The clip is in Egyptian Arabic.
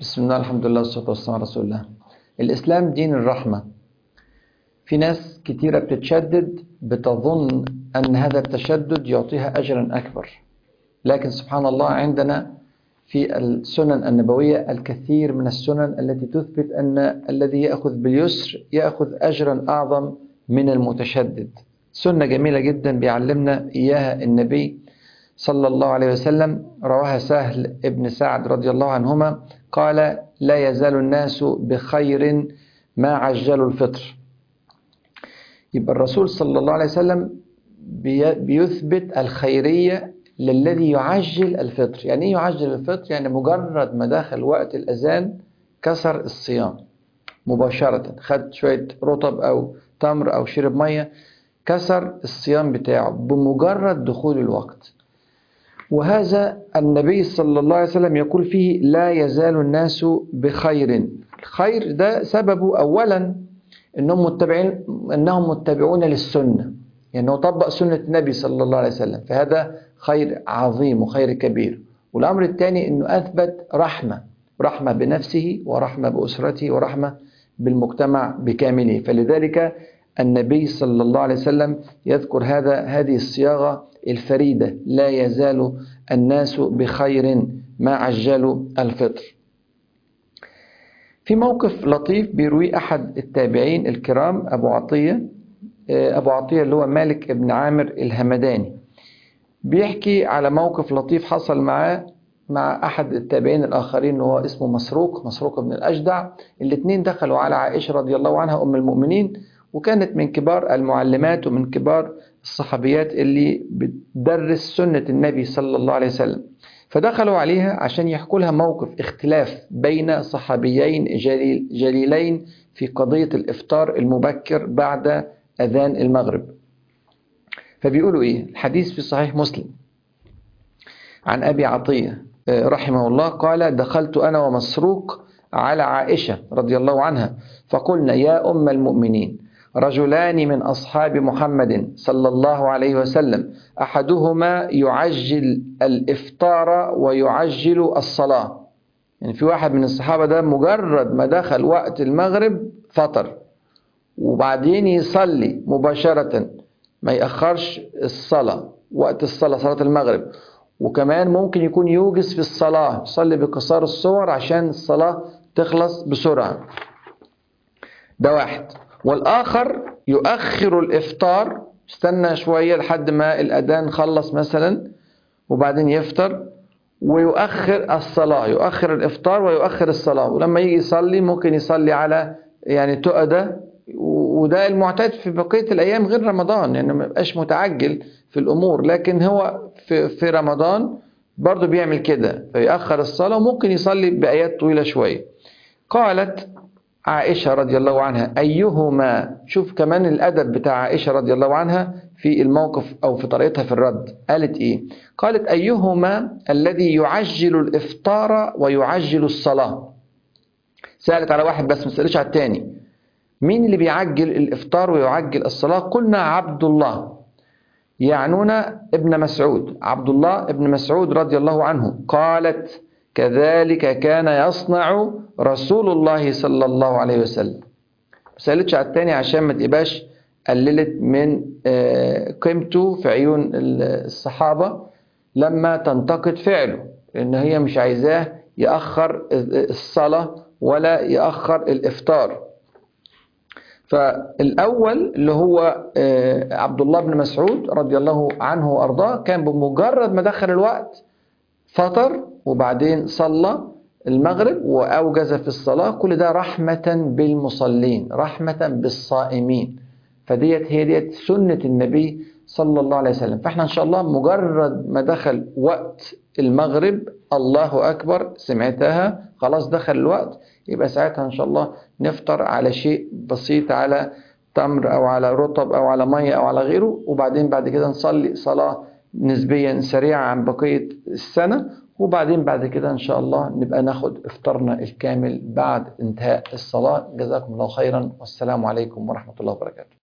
بسم الله الحمد لله والصلاة والسلام على رسول الله الإسلام دين الرحمة في ناس كتيرة بتتشدد بتظن أن هذا التشدد يعطيها أجرا أكبر لكن سبحان الله عندنا في السنن النبوية الكثير من السنن التي تثبت أن الذي يأخذ باليسر يأخذ أجرا أعظم من المتشدد سنة جميلة جدا بيعلمنا إياها النبي صلى الله عليه وسلم رواها سهل ابن سعد رضي الله عنهما قال لا يزال الناس بخير ما عجلوا الفطر يبقى الرسول صلى الله عليه وسلم بيثبت الخيرية للذي يعجل الفطر يعني ايه يعجل الفطر يعني مجرد ما دخل وقت الأذان كسر الصيام مباشرة خد شوية رطب أو تمر أو شرب مية كسر الصيام بتاعه بمجرد دخول الوقت وهذا النبي صلى الله عليه وسلم يقول فيه لا يزال الناس بخير الخير ده سببه أولا أنهم متبعين أنهم متبعون للسنة يعني هو طبق سنة النبي صلى الله عليه وسلم فهذا خير عظيم وخير كبير والأمر الثاني أنه أثبت رحمة رحمة بنفسه ورحمة بأسرته ورحمة بالمجتمع بكامله فلذلك النبي صلى الله عليه وسلم يذكر هذا هذه الصياغة الفريدة لا يزال الناس بخير ما عجلوا الفطر في موقف لطيف بيروي أحد التابعين الكرام أبو عطية أبو عطية اللي هو مالك ابن عامر الهمداني بيحكي على موقف لطيف حصل معاه مع أحد التابعين الآخرين وهو اسمه مسروق مسروق بن الأجدع الاثنين دخلوا على عائشة رضي الله عنها أم المؤمنين وكانت من كبار المعلمات ومن كبار الصحابيات اللي بتدرس سنة النبي صلى الله عليه وسلم فدخلوا عليها عشان يحكوا لها موقف اختلاف بين صحابيين جليل جليلين في قضية الإفطار المبكر بعد أذان المغرب فبيقولوا إيه الحديث في صحيح مسلم عن أبي عطية رحمه الله قال دخلت أنا ومسروق على عائشة رضي الله عنها فقلنا يا أم المؤمنين رجلان من أصحاب محمد صلى الله عليه وسلم أحدهما يعجل الإفطار ويعجل الصلاة يعني في واحد من الصحابة ده مجرد ما دخل وقت المغرب فطر وبعدين يصلي مباشرة ما يأخرش الصلاة وقت الصلاة صلاة المغرب وكمان ممكن يكون يوجز في الصلاة يصلي بقصار الصور عشان الصلاة تخلص بسرعة ده واحد والآخر يؤخر الإفطار استنى شوية لحد ما الأذان خلص مثلا وبعدين يفطر ويؤخر الصلاة يؤخر الإفطار ويؤخر الصلاة ولما يجي يصلي ممكن يصلي على يعني تؤدة وده المعتاد في بقية الأيام غير رمضان يعني ما يبقاش متعجل في الأمور لكن هو في, في رمضان برضه بيعمل كده فيأخر الصلاة وممكن يصلي بآيات طويلة شوية قالت عائشة رضي الله عنها أيهما شوف كمان الأدب بتاع عائشة رضي الله عنها في الموقف أو في طريقتها في الرد قالت إيه قالت أيهما الذي يعجل الإفطار ويعجل الصلاة سألت على واحد بس ما سألتش على التاني مين اللي بيعجل الإفطار ويعجل الصلاة قلنا عبد الله يعنون ابن مسعود عبد الله ابن مسعود رضي الله عنه قالت كذلك كان يصنع رسول الله صلى الله عليه وسلم ما سألتش على التاني عشان ما تبقاش قللت من قيمته في عيون الصحابة لما تنتقد فعله لأن هي مش عايزاه يأخر الصلاة ولا يأخر الإفطار فالأول اللي هو عبد الله بن مسعود رضي الله عنه وأرضاه كان بمجرد ما دخل الوقت فطر وبعدين صلى المغرب وأوجز في الصلاة كل ده رحمة بالمصلين رحمة بالصائمين فديت هي ديت سنة النبي صلى الله عليه وسلم فاحنا إن شاء الله مجرد ما دخل وقت المغرب الله أكبر سمعتها خلاص دخل الوقت يبقى ساعتها إن شاء الله نفطر على شيء بسيط على تمر أو على رطب أو على مية أو على غيره وبعدين بعد كده نصلي صلاة نسبيا سريعة عن بقية السنة وبعدين بعد كده إن شاء الله نبقى ناخد إفطارنا الكامل بعد انتهاء الصلاة جزاكم الله خيرا والسلام عليكم ورحمة الله وبركاته